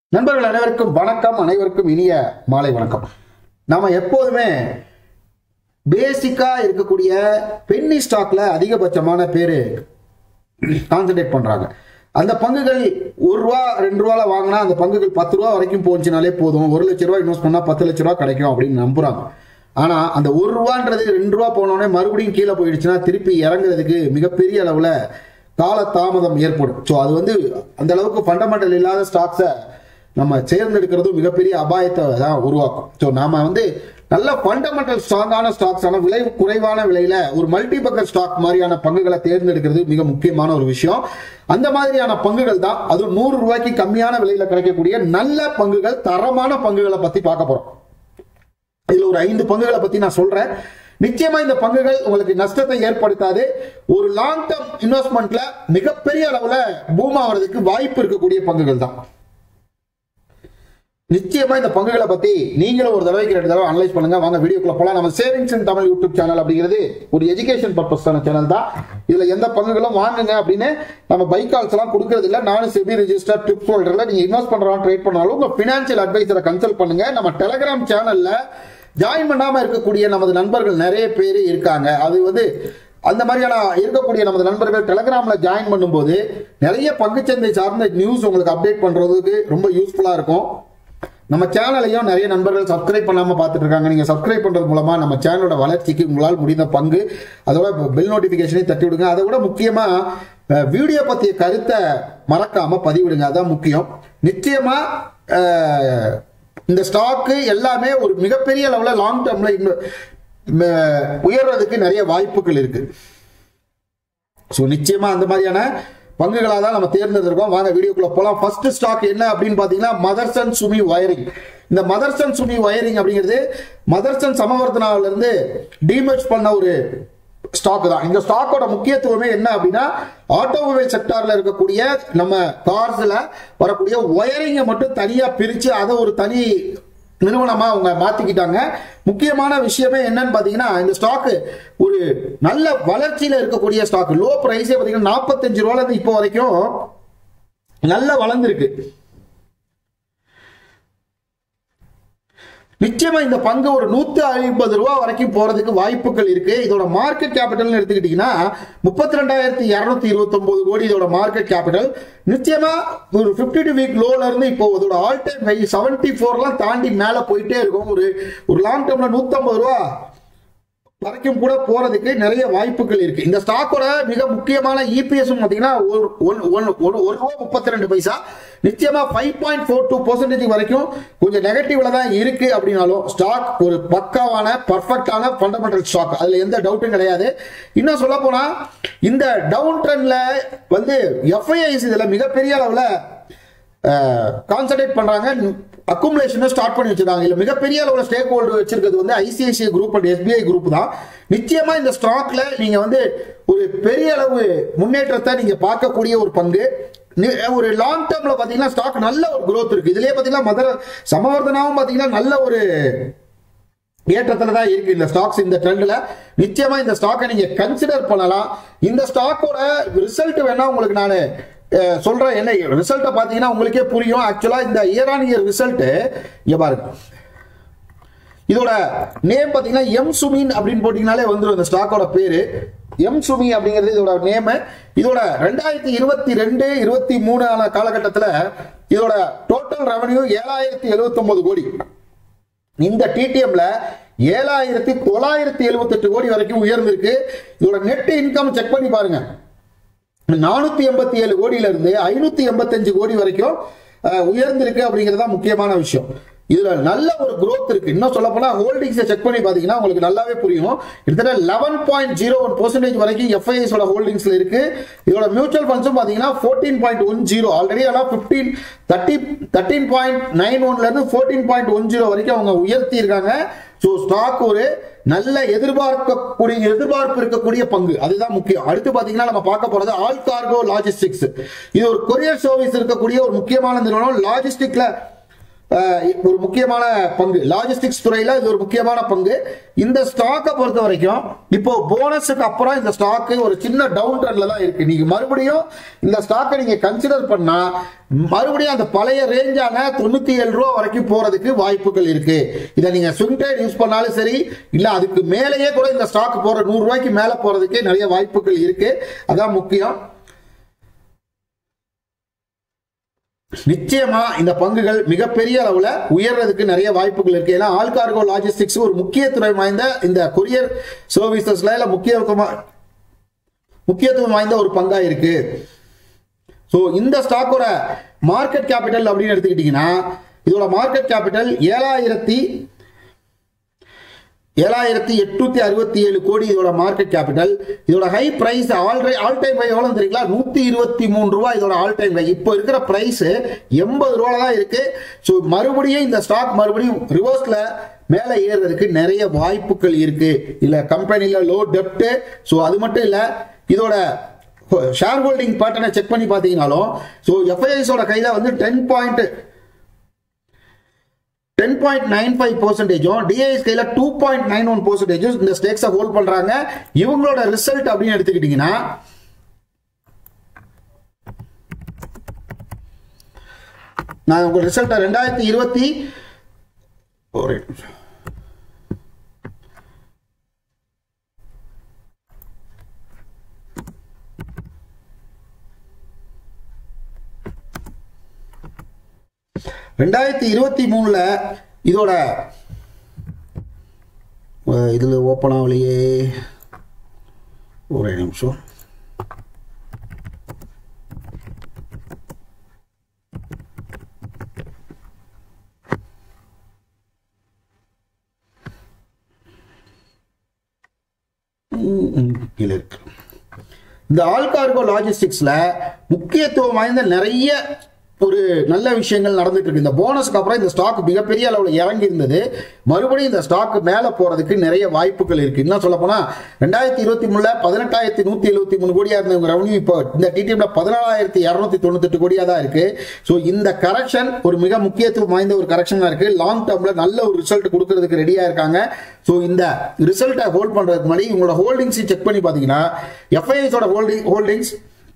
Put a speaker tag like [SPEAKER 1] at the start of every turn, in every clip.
[SPEAKER 1] நண்பர்கள் அனைவருக்கும் வணக்கம் அனைவருக்கும் இனிய மாலை வணக்கம் நாம எப்போதுமே பேசிக்கா இருக்கக்கூடிய பென்னி ஸ்டாக்ல அதிகபட்சமான பேரு கான்சென்ட்ரேட் பண்றாங்க அந்த பங்குகள் ஒரு ரூபா ரெண்டு ரூபால வாங்கினா அந்த பங்குகள் பத்து ரூபா வரைக்கும் போச்சுனாலே போதும் ஒரு லட்ச ரூபா இன்வெஸ்ட் பண்ணா பத்து லட்ச ரூபா கிடைக்கும் அப்படின்னு நம்புறாங்க ஆனா அந்த ஒரு ரூபான்றது ரெண்டு ரூபா போனோடனே மறுபடியும் கீழே போயிடுச்சுன்னா திருப்பி இறங்குறதுக்கு மிகப்பெரிய அளவுல கால தாமதம் ஏற்படும் ஸோ அது வந்து அந்த அளவுக்கு ஃபண்டமெண்டல் இல்லாத ஸ்டாக்ஸை நம்ம தேர்ந்தெடுக்கிறதும் மிகப்பெரிய அபாயத்தை தான் உருவாக்கும் ஸோ நாம வந்து நல்ல ஃபண்டமெண்டல் ஸ்ட்ராங்கான ஸ்டாக்ஸ் ஆன விலை குறைவான விலையில ஒரு மல்டி பக்கர் ஸ்டாக் மாதிரியான பங்குகளை தேர்ந்தெடுக்கிறது மிக முக்கியமான ஒரு விஷயம் அந்த மாதிரியான பங்குகள் தான் அது நூறு ரூபாய்க்கு கம்மியான விலையில கிடைக்கக்கூடிய நல்ல பங்குகள் தரமான பங்குகளை பத்தி பார்க்க போறோம் இதுல ஒரு ஐந்து பங்குகளை பத்தி நான் சொல்றேன் நிச்சயமா இந்த பங்குகள் உங்களுக்கு நஷ்டத்தை ஏற்படுத்தாது ஒரு லாங் டேர்ம் இன்வெஸ்ட்மெண்ட்ல மிகப்பெரிய அளவுல பூம் ஆகிறதுக்கு வாய்ப்பு இருக்கக்கூடிய பங்குகள் தான் நிச்சயமா இந்த பங்குகளை பத்தி நீங்களும் ஒரு தடவைக்கு ரெண்டு தடவை அனலைஸ் பண்ணுங்க வாங்க வீடியோக்குள்ள போலாம் நம்ம savings in Tamil YouTube channel அப்படிங்கிறது ஒரு எஜுகேஷன் பர்பஸ்க்கான சேனல் தான் இதுல எந்த பங்குகளும் வாங்குங்க அப்படின்னு நம்ம பைக் கால்ஸ் எல்லாம் கொடுக்கறது இல்ல நானும் செபி ரெஜிஸ்டர் டிப்ஸ் ஹோல்டர்ல நீங்க இன்வெஸ்ட் பண்றோம் ட்ரேட் பண்ணாலும் உங்க பினான்சியல் அட்வைசரை கன்சல்ட் பண்ணுங்க நம்ம டெலிகிராம் சேனல்ல ஜாயின் பண்ணாம இருக்கக்கூடிய நமது நண்பர்கள் நிறைய பேர் இருக்காங்க அது வந்து அந்த மாதிரியான இருக்கக்கூடிய நமது நண்பர்கள் டெலிகிராம்ல ஜாயின் பண்ணும்போது நிறைய பங்குச்சந்தை சார்ந்த நியூஸ் உங்களுக்கு அப்டேட் பண்றதுக்கு ரொம்ப யூஸ்ஃபுல்லா இருக்கும் நம்ம சேனலையும் நிறைய நண்பர்கள் சப்ஸ்கிரைப் பண்ணாம பார்த்துட்டு இருக்காங்க நீங்க சப்ஸ்கிரைப் பண்றது மூலமா நம்ம சேனலோட வளர்ச்சிக்கு உங்களால் முடிந்த பங்கு அதோட பெல் நோட்டிபிகேஷனையும் தட்டி விடுங்க அதை விட முக்கியமா அஹ், வீடியோ பத்திய கருத்தை மறக்காம பதிவிடுங்க அதான் முக்கியம் நிச்சயமா அஹ், இந்த ஸ்டாக்கு எல்லாமே ஒரு மிகப்பெரிய லெவல்ல லாங் டேர்ம்ல இன்னும் ம- உயர்றதுக்கு நிறைய வாய்ப்புகள் இருக்கு ஸோ நிச்சயமா அந்த மாதிரியான பங்குகளாக தான் நம்ம தேர்ந்தெடுத்திருக்கோம் வாங்க வீடியோக்குள்ள போலாம் ஃபர்ஸ்ட் ஸ்டாக் என்ன அப்படின்னு பார்த்தீங்கன்னா மதர்சன் சுமி வயரிங் இந்த மதர்சன் சுமி வயரிங் அப்படிங்கிறது மதர்சன் சமவர்த்தனாவில இருந்து டீமர்ஜ் பண்ண ஒரு ஸ்டாக் தான் இந்த ஸ்டாக்கோட முக்கியத்துவமே என்ன அப்படின்னா ஆட்டோமொபைல் செக்டார்ல இருக்கக்கூடிய நம்ம கார்ஸ்ல வரக்கூடிய ஒயரிங்கை மட்டும் தனியா பிரிச்சு அதை ஒரு தனி நிறுவனமா அவங்க மாத்திக்கிட்டாங்க முக்கியமான விஷயமே என்னன்னு பாத்தீங்கன்னா இந்த ஸ்டாக் ஒரு நல்ல வளர்ச்சியில இருக்கக்கூடிய ஸ்டாக் லோ பிரைஸே பாத்தீங்கன்னா நாற்பத்தஞ்சு ரூபால இருந்து இப்போ வரைக்கும் நல்ல வளர்ந்துருக்கு நிச்சயமா இந்த பங்கு ஒரு நூத்தி ஐம்பது ரூபா வரைக்கும் போறதுக்கு வாய்ப்புகள் இருக்கு இதோட மார்க்கெட் கேபிட்டல் எடுத்துக்கிட்டீங்கன்னா முப்பத்தி ரெண்டாயிரத்தி இருநூத்தி இருபத்தி ஒன்பது கோடி இதோட மார்க்கெட் கேபிட்டல் நிச்சயமா ஒரு பிப்டி டூ வீக் லோல இருந்து இப்போ இதோட ஆல் டைம் ஹை செவன்டி ஃபோர்லாம் தாண்டி மேல போயிட்டே இருக்கும் ஒரு ஒரு லாங் டேர்ம்ல நூத்தம்பது ரூபா வரைக்கும் கூட போறதுக்கு நிறைய வாய்ப்புகள் இருக்கு இந்த ஸ்டாக்கோட மிக முக்கியமான இபிஎஸ் பாத்தீங்கன்னா ஒரு ஒன்- ஒன்- ஒரு ஒரு ரூபா முப்பத்தி ரெண்டு பைசா நிச்சயமா five point four two percentage வரைக்கும் கொஞ்சம் நெகட்டிவ்ல தான் இருக்கு அப்படின்னாலும் ஸ்டாக் ஒரு பக்காவான பர்ஃபெக்டான ஃபண்டமெண்டல் ஸ்டாக் அதுல எந்த டவுட்டும் கிடையாது இன்னும் சொல்ல போனா இந்த டவுன் ட்ரெண்ட்ல வந்து எஃப்ஐஐஸ் இதுல மிகப்பெரிய அளவுல கான்சன்ட்ரேட் பண்றாங்க அக்குமுலேஷனை ஸ்டார்ட் பண்ணி வச்சிருக்காங்க இல்ல மிகப்பெரிய அளவுல ஸ்டேக் ஹோல்டர் வச்சிருக்கிறது வந்து ICICI group and SBI group தான் நிச்சயமா இந்த ஸ்டாக்ல நீங்க வந்து ஒரு பெரிய அளவு முன்னேற்றத்தை நீங்க பார்க்கக்கூடிய ஒரு பங்கு நி- ஒரு லாங் டேர்ம்ல பாத்தீங்கன்னா ஸ்டாக் நல்ல ஒரு growth இருக்கு இதுலயே பாத்தீங்கன்னா மதர் சமவர்தனாவும் பாத்தீங்கன்னா நல்ல ஒரு ஏற்றத்துல தான் இருக்கு இந்த ஸ்டாக்ஸ் இந்த ட்ரெண்ட்ல நிச்சயமா இந்த ஸ்டாக்கை நீங்க கன்சிடர் பண்ணலாம் இந்த ஸ்டாக்கோட ரிசல்ட் வேணா உங்களுக்கு நான் சொல்றேன் என்ன ரிசல்ட்டை பார்த்தீங்கன்னா உங்களுக்கே புரியும் ஆக்சுவலா இந்த இயர் ஆன் இயர் ரிசல்ட் இங்க பாருங்க இதோட நேம் பாத்தீங்கன்னா எம் சுமின் அப்படின்னு போட்டீங்கனாலே வந்துடும் இந்த ஸ்டாக்கோட பேரு எம் சுமி அப்படிங்கிறது இதோட நேம் இதோட ரெண்டாயிரத்தி இருபத்தி ரெண்டு இருபத்தி மூணு ஆன காலகட்டத்தில் இதோட டோட்டல் ரெவன்யூ ஏழாயிரத்தி எழுபத்தி ஒன்பது கோடி இந்த டிடிஎம்ல ஏழாயிரத்தி தொள்ளாயிரத்தி எழுபத்தெட்டு கோடி வரைக்கும் உயர்ந்திருக்கு இதோட நெட் இன்கம் செக் பண்ணி பாருங்க நானூத்தி எண்பத்தி ஏழு கோடியில இருந்து ஐநூத்தி எண்பத்தஞ்சு கோடி வரைக்கும் அஹ், உயர்ந்திருக்கு அப்படிங்கிறது தான் முக்கியமான விஷயம் இதுல நல்ல ஒரு growth இருக்கு இன்னும் சொல்ல போனா ஹோல்டிங்ஸை செக் பண்ணி பாத்தீங்கன்னா உங்களுக்கு நல்லாவே புரியும் கிட்டத்தட்ட eleven point zero one percentage வரைக்கும் எஃப்ஐஎஸ் ஹோல்டிங்ஸ்ல இருக்கு இதோட மியூச்சுவல் ஃபண்ட்ஸும் பாத்தீங்கன்னா fourteen point one zero already எல்லாம் fifteen thirty thirteen point nine ஒன்ல இருந்து ஃபோர்டீன் பாயிண்ட் ஒன் ஜீரோ வரைக்கும் அவங்க உயர்த்தி இருக்காங்க ஸோ ஸ்டாக் ஒரு நல்ல எதிர்பார்க்கக்கூடிய எதிர்பார்ப்பு இருக்கக்கூடிய பங்கு அதுதான் முக்கியம் அடுத்து பாத்தீங்கன்னா நம்ம பார்க்க போறது ஆல் கார்கோ லாஜிஸ்டிக்ஸ் இது ஒரு கொரியர் சர்வீஸ் இருக்கக்கூடிய ஒரு முக்கியமான நிறுவனம் லாஜிஸ்டிக்ல அஹ், ஒரு முக்கியமான பங்கு லாஜிஸ்டிக்ஸ் துறையில இது ஒரு முக்கியமான பங்கு இந்த ஸ்டாக்கை பொறுத்த வரைக்கும் இப்போ போனஸுக்கு அப்புறம் இந்த ஸ்டாக்கு ஒரு சின்ன டவுன் ட்ரெண்ட்ல தான் இருக்கு நீங்க மறுபடியும் இந்த ஸ்டாக்கை நீங்க கன்சிடர் பண்ணா மறுபடியும் அந்த பழைய ரேஞ்சான தொண்ணூத்தி ஏழு ரூபா வரைக்கும் போறதுக்கு வாய்ப்புகள் இருக்கு இதை நீங்க ஸ்விங் ட்ரேட் யூஸ் பண்ணாலும் சரி இல்ல அதுக்கு மேலேயே கூட இந்த ஸ்டாக் போற நூறு ரூபாய்க்கு மேல போறதுக்கு நிறைய வாய்ப்புகள் இருக்கு அதான் முக்கியம் நிச்சயமா இந்த பங்குகள் மிகப்பெரிய அளவுல உயர்றதுக்கு நிறைய வாய்ப்புகள் இருக்கு ஏன்னா ஆல் கார்கோ லாஜிஸ்டிக்ஸ் ஒரு முக்கியத்துவம் வாய்ந்த இந்த கொரியர் சர்வீசஸ்ல இல்ல முக்கியத்துவமா முக்கியத்துவம் வாய்ந்த ஒரு பங்கா இருக்கு ஸோ இந்த ஸ்டாக்கோட மார்க்கெட் கேபிட்டல் அப்படின்னு எடுத்துக்கிட்டீங்கன்னா இதோட மார்க்கெட் கேபிட்டல் ஏழாயிரத்தி ஏழாயிரத்தி எட்நூத்தி அறுபத்தி ஏழு கோடி இதோட மார்க்கெட் கேபிட்டல் இதோட high price all all time high எவ்வளவு தெரியுங்களா நூத்தி இருபத்தி மூணு ரூபாய் இதோட ஆல் டைம் ஹை இப்போ இருக்கிற பிரைஸ் எண்பது ரூபாய் தான் இருக்கு ஸோ மறுபடியும் இந்த ஸ்டாக் மறுபடியும் ரிவர்ஸ்ல மேலே ஏறுறதுக்கு நிறைய வாய்ப்புகள் இருக்கு இல்ல கம்பெனில லோ டெப்ட் ஸோ அது மட்டும் இல்ல இதோட ஷேர் ஹோல்டிங் பேட்டர்னை செக் பண்ணி பார்த்தீங்கனாலும் ஸோ எஃப்ஐஎஸோட கையில வந்து ten point ten point nine five பர்சன்டேஜும் டிஐஎஸ் கையில் டூ பாயிண்ட் நைன் ஒன் பர்சன்டேஜும் இந்த ஸ்டேக்ஸை ஹோல்ட் பண்றாங்க இவங்களோட ரிசல்ட் அப்படின்னு எடுத்துக்கிட்டீங்கன்னா நான் உங்க ரிசல்ட்டை ரெண்டாயிரத்தி இருபத்தி ஒரு நிமிஷம். ரெண்டாயிரத்தி இருபத்தி மூணுல இதோட அஹ், இதுல ஓப்பன் ஆகலையே ஒரே நிமிஷம் ம், ம், கீழே இருக்கு இந்த ஆல்கார்கோ லாஜிஸ்டிக்ஸ்ல முக்கியத்துவம் வாய்ந்த நிறைய ஒரு நல்ல விஷயங்கள் நடந்துட்டு இருக்கு இந்த போனஸ்க்கு அப்புறம் இந்த ஸ்டாக் மிகப்பெரிய அளவில் இறங்கி இருந்தது மறுபடியும் இந்த ஸ்டாக் மேலே போறதுக்கு நிறைய வாய்ப்புகள் இருக்கு என்ன சொல்ல போனா ரெண்டாயிரத்தி இருபத்தி மூணுல பதினெட்டாயிரத்தி நூத்தி எழுபத்தி மூணு கோடியா இருந்த ரெவன்யூ இப்போ இந்த டிடிஎம்ல பதினாலாயிரத்தி இரநூத்தி தொண்ணூத்தெட்டு கோடியா தான் இருக்கு ஸோ இந்த கரெக்ஷன் ஒரு மிக முக்கியத்துவம் வாய்ந்த ஒரு கரெக்ஷனா இருக்கு லாங் டேர்ம்ல நல்ல ஒரு ரிசல்ட் கொடுக்கறதுக்கு ரெடியா இருக்காங்க ஸோ இந்த ரிசல்ட்டை ஹோல்ட் பண்றதுக்கு முன்னாடி உங்களோட ஹோல்டிங்ஸ் செக் பண்ணி பாத்தீங்கன்னா எஃப்ஐஎஸோட ஹோல்டிங் ஹோல்டிங்ஸ்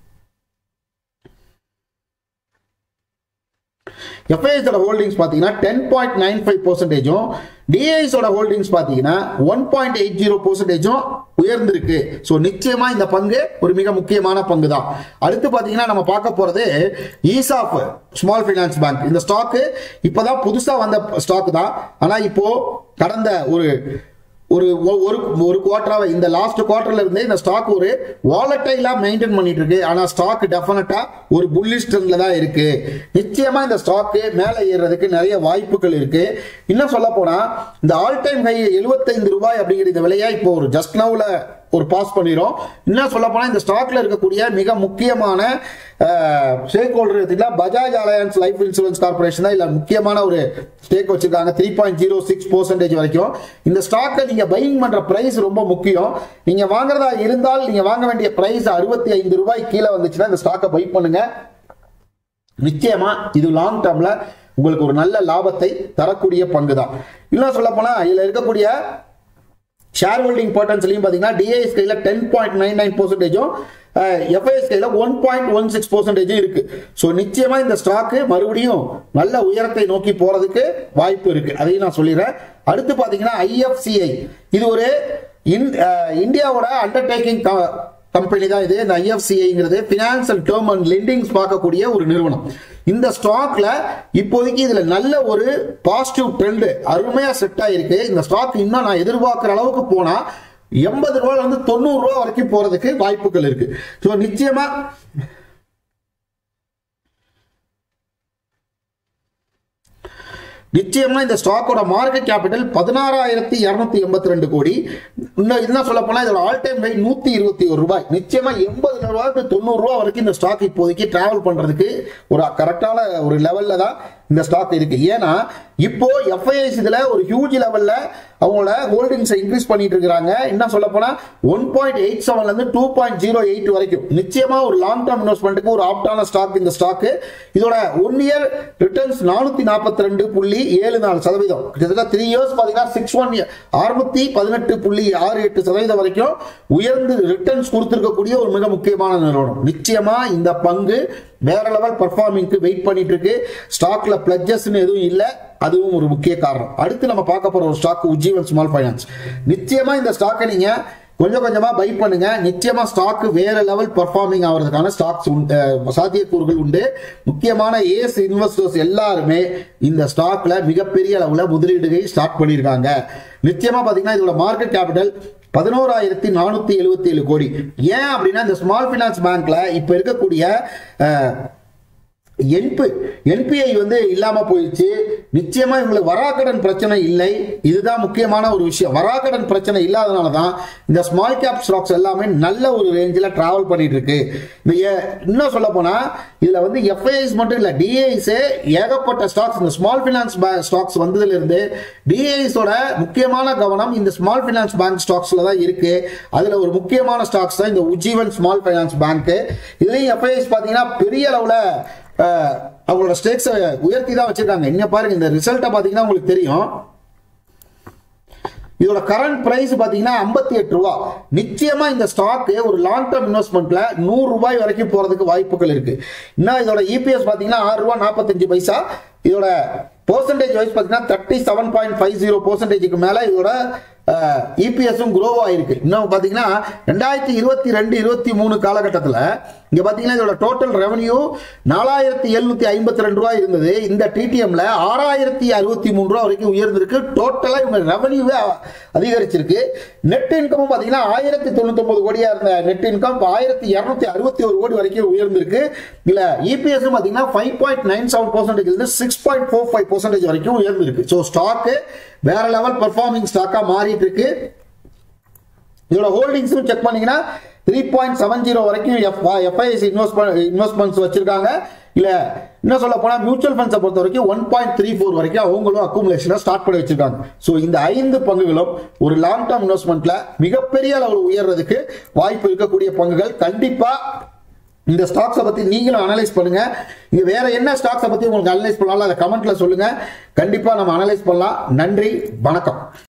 [SPEAKER 1] எஃப்ஐஎஸோட ஹோல்டிங்ஸ் பார்த்தீங்கன்னா டென் பாயிண்ட் நைன் ஃபைவ் பர்சன்டேஜும் டிஐஎஸோட ஹோல்டிங்ஸ் பார்த்தீங்கன்னா ஒன் பாயிண்ட் எயிட் ஜீரோ பர்சன்டேஜும் உயர்ந்திருக்கு ஸோ நிச்சயமா இந்த பங்கு ஒரு மிக முக்கியமான பங்கு தான் அடுத்து பார்த்தீங்கன்னா நம்ம பார்க்க போறது ஈசாப் ஸ்மால் ஃபைனான்ஸ் பேங்க் இந்த ஸ்டாக்கு இப்போதான் புதுசாக வந்த ஸ்டாக் தான் ஆனால் இப்போ கடந்த ஒரு ஒரு ஒ- ஒரு ஒரு குவார்டராக இந்த லாஸ்ட் குவார்டர்ல இருந்தே இந்த ஸ்டாக் ஒரு வாலட்டைலா மெயின்டைன் பண்ணிட்டு இருக்கு ஆனா ஸ்டாக் டெஃபினட்டா ஒரு புல்லிஷ் ட்ரெண்ட்ல தான் இருக்கு நிச்சயமா இந்த ஸ்டாக் மேலே ஏறுறதுக்கு நிறைய வாய்ப்புகள் இருக்கு இன்னும் சொல்ல போனா இந்த ஆல் டைம் ஹை 75 ரூபாய் அப்படிங்கிற இந்த விலையை இப்போ ஒரு ஜஸ்ட் நவுல ஒரு பாஸ் பண்ணிரும் இன்னும் சொல்ல போனா இந்த ஸ்டாக்ல இருக்கக்கூடிய மிக முக்கியமான ஸ்டேக் ஹோல்டர் எடுத்துக்கலாம் Bajaj Allianz life insurance corporation தான் இல்ல முக்கியமான ஒரு ஸ்டேக் வச்சிருக்காங்க three point zero six percentage வரைக்கும் இந்த ஸ்டாக்கை நீங்க பையிங் பண்ற பிரைஸ் ரொம்ப முக்கியம் நீங்க வாங்குறதா இருந்தால் நீங்க வாங்க வேண்டிய பிரைஸ் அறுபத்தி ஐந்து ரூபாய் கீழே வந்துச்சுன்னா இந்த ஸ்டாக்கை பை பண்ணுங்க நிச்சயமா இது லாங் டேர்ம்ல உங்களுக்கு ஒரு நல்ல லாபத்தை தரக்கூடிய பங்கு தான் இன்னும் சொல்ல போனா இதுல இருக்கக்கூடிய ஷேர் ஹோல்டிங் பர்டன்ஸ்லையும் பார்த்தீங்கன்னா டிஐஎஸ் கையில் டென் பாயிண்ட் நைன் நைன் பர்சன்டேஜும் எஃப்ஐஎஸ் கையில் ஒன் பாயிண்ட் ஒன் சிக்ஸ் பர்சன்டேஜும் இருக்கு ஸோ நிச்சயமா இந்த ஸ்டாக்கு மறுபடியும் நல்ல உயரத்தை நோக்கி போறதுக்கு வாய்ப்பு இருக்கு அதையும் நான் சொல்லிடுறேன் அடுத்து பார்த்தீங்கன்னா ஐஎஃப்சிஐ இது ஒரு இன்- அஹ், இந்தியாவோட அண்டர்டேக்கிங் கம்பெனி தான் இது இந்த ஐஎஃப்சிஐங்கிறது ஃபினான்சியல் டேர்ம் அண்ட் லெண்டிங்ஸ் பார்க்கக்கூடிய ஒரு நிறுவனம் இந்த ஸ்டாக்ல இப்போதைக்கு இதுல நல்ல ஒரு பாசிட்டிவ் ட்ரெண்ட் அருமையா செட் ஆயிருக்கு இந்த ஸ்டாக் இன்னும் நான் எதிர்பார்க்கிற அளவுக்கு போனா எண்பது ரூபாயில இருந்து தொண்ணூறு ரூபாய் வரைக்கும் போறதுக்கு வாய்ப்புகள் இருக்கு ஸோ நிச்சயமா நிச்சயமா இந்த ஸ்டாக்கோட மார்க்கெட் கேபிட்டல் பதினாறாயிரத்தி இருநூத்தி எண்பத்தி ரெண்டு கோடி இன்னும் என்ன சொல்ல போனா இதோட ஆல் டைம் ஹை நூத்தி இருபத்தி ஒரு ரூபாய் நிச்சயமா எண்பது ரூபாய்க்கு தொண்ணூறு ரூபாய் வரைக்கும் இந்த ஸ்டாக் இப்போதைக்கு டிராவல் பண்றதுக்கு ஒரு கரெக்டான ஒரு லெவல்ல தான் இந்த ஸ்டாக் இருக்கு ஏன்னா இப்போ எஃப்ஐஎஸ் இதுல ஒரு ஹியூஜ் லெவல்ல அவங்களோட ஹோல்டிங்ஸை இன்க்ரீஸ் பண்ணிட்டு இருக்காங்க என்ன சொல்ல போனா ஒன் பாயிண்ட் எயிட் செவன்ல இருந்து டூ பாயிண்ட் ஜீரோ எயிட் வரைக்கும் நிச்சயமா ஒரு லாங் டேர்ம் இன்வெஸ்ட்மெண்ட்டுக்கு ஒரு ஆப்டான ஸ்டாக் இந்த ஸ்டாக் இதோட ஒன் இயர் ரிட்டர்ன்ஸ் நானூத்தி நாற்பத்தி ரெண்டு புள்ளி ஏழு நாலு சதவீதம் கிட்டத்தட்ட த்ரீ இயர்ஸ் பாத்தீங்கன்னா சிக்ஸ் ஒன் அறுநூத்தி பதினெட்டு புள்ளி ஆறு எட்டு சதவீதம் வரைக்கும் உயர்ந்து ரிட்டர்ன்ஸ் கொடுத்திருக்கக்கூடிய ஒரு மிக முக்கியமான நிறுவனம் நிச்சயமா இந்த பங்கு வேற லெவல் பர்ஃபார்மிங்க்கு வெயிட் பண்ணிட்டு இருக்கு ஸ்டாக்ல பிளட்ஜஸ்னு எதுவும் இல்லை அதுவும் ஒரு முக்கிய காரணம் அடுத்து நம்ம பார்க்க போற ஒரு ஸ்டாக் உஜ்ஜீவன் ஸ்மால் ஃபைனான்ஸ் நிச்சயமா இந்த ஸ்டாக்கை நீங்க கொஞ்சம் கொஞ்சமா பை பண்ணுங்க நிச்சயமா ஸ்டாக் வேற லெவல் பர்ஃபார்மிங் ஆகிறதுக்கான ஸ்டாக்ஸ் சாத்தியக்கூறுகள் உண்டு முக்கியமான ஏஸ் இன்வெஸ்டர்ஸ் எல்லாருமே இந்த ஸ்டாக்ல மிகப்பெரிய அளவுல முதலீடுகை ஸ்டார்ட் பண்ணியிருக்காங்க நிச்சயமா பாத்தீங்கன்னா இதோட மார்க்கெட் கேபிட்டல் பதினோராயிரத்தி நானூத்தி எழுபத்தி ஏழு கோடி ஏன் அப்படின்னா இந்த ஸ்மால் பினான்ஸ் பேங்க்ல இப்ப இருக்கக்கூடிய அஹ், என்பி என்பிஐ வந்து இல்லாம போயிடுச்சு நிச்சயமா இவங்களுக்கு வராக்கடன் பிரச்சனை இல்லை இதுதான் முக்கியமான ஒரு விஷயம் வராக்கடன் பிரச்சனை இல்லாதனால தான் இந்த ஸ்மால் கேப் ஸ்டாக்ஸ் எல்லாமே நல்ல ஒரு ரேஞ்சில் டிராவல் பண்ணிட்டு இருக்கு இந்த ஏ- இன்னும் சொல்ல போனா இதுல வந்து எஃப்ஐஐஸ் மட்டும் இல்ல டிஐஸ் ஏகப்பட்ட ஸ்டாக்ஸ் இந்த ஸ்மால் பினான்ஸ் ஸ்டாக்ஸ் வந்ததுல இருந்து டிஐஸோட முக்கியமான கவனம் இந்த ஸ்மால் பினான்ஸ் பேங்க் ஸ்டாக்ஸ்ல தான் இருக்கு அதுல ஒரு முக்கியமான ஸ்டாக்ஸ் தான் இந்த உஜ்ஜீவன் ஸ்மால் ஃபைனான்ஸ் பேங்க் இதுலயும் எஃப்ஐஎஸ் பாத்தீங்கன்னா பெரிய அளவுல அஹ், அவங்களோட ஸ்டேக்ஸை உயர்த்தி தான் வச்சிருக்காங்க இங்க பாருங்க இந்த ரிசல்ட்டை பாத்தீங்கன்னா உங்களுக்கு தெரியும் இதோட கரண்ட் பிரைஸ் பாத்தீங்கன்னா 58 எட்டு ரூபா நிச்சயமா இந்த ஸ்டாக் ஒரு லாங் டேர்ம் இன்வெஸ்ட்மெண்ட்ல நூறு ரூபாய் வரைக்கும் போறதுக்கு வாய்ப்புகள் இருக்கு இன்னும் இதோட இபிஎஸ் பாத்தீங்கன்னா ஆறு ரூபா நாற்பத்தஞ்சு பைசா இதோட பெர்சன்டேஜ் வைஸ் பாத்தீங்கன்னா thirty seven point five zero பெர்சன்டேஜுக்கு மேல இதோட இபிஎஸும் குரோ ஆயிருக்கு இன்னும் பாத்தீங்கன்னா ரெண்டாயிரத்தி இருபத்தி ரெண்டு இருபத்தி மூணு காலகட்டத்தில் இங்க பாத்தீங்கன்னா இதோட டோட்டல் ரெவன்யூ நாலாயிரத்தி எழுநூத்தி ஐம்பத்தி ரெண்டு ரூபாய் இருந்தது இந்த டிடிஎம்ல ஆறாயிரத்தி அறுபத்தி மூணு ரூபாய் வரைக்கும் உயர்ந்திருக்கு டோட்டலா இவங்க ரெவன்யூவே அதிகரிச்சிருக்கு நெட் இன்கமும் பாத்தீங்கன்னா ஆயிரத்தி தொண்ணூத்தி ஒன்பது கோடியா இருந்த நெட் இன்கம் இப்போ ஆயிரத்தி இருநூத்தி அறுபத்தி ஒரு கோடி வரைக்கும் உயர்ந்திருக்கு இல்ல இபிஎஸ் பாத்தீங்கன்னா five point nine seven percentage இருந்து six point four five percentage வரைக்கும் உயர்ந்திருக்கு ஸோ ஸ்டாக்கு வேற லெவல் பெர்ஃபார்மிங் ஸ்டாக்கா மாறிட்டு இருக்கு இதோட ஹோல்டிங்ஸும் செக் பண்ணீங்கன்னா த்ரீ பாயிண்ட் செவன் ஜீரோ வரைக்கும் எஃப்ஐஎஸ் இன்வெஸ்ட்மெண்ட் இன்வெஸ்ட்மெண்ட்ஸ் வச்சிருக்காங்க இல்ல இன்னும் சொல்ல போனா மியூச்சுவல் ஃபண்ட்ஸை பொறுத்த வரைக்கும் ஒன் பாயிண்ட் த்ரீ ஃபோர் வரைக்கும் அவங்களும் அக்குமுலேஷனை ஸ்டார்ட் பண்ணி வச்சிருக்காங்க ஸோ இந்த ஐந்து பங்குகளும் ஒரு லாங் டேர்ம் இன்வெஸ்ட்மெண்ட்ல மிகப்பெரிய அளவில் உயர்றதுக்கு வாய்ப்பு இருக்கக்கூடிய பங்குகள் கண்டிப்பா இந்த ஸ்டாக்ஸை பத்தி நீங்களும் அனலைஸ் பண்ணுங்க இங்க வேற என்ன ஸ்டாக்ஸை பத்தி உங்களுக்கு அனலைஸ் பண்ணாலும் அதை கமெண்ட்ல சொல்லுங்க கண்டிப்பா நம்ம அனலைஸ் பண்ணலாம் நன்றி வணக்கம்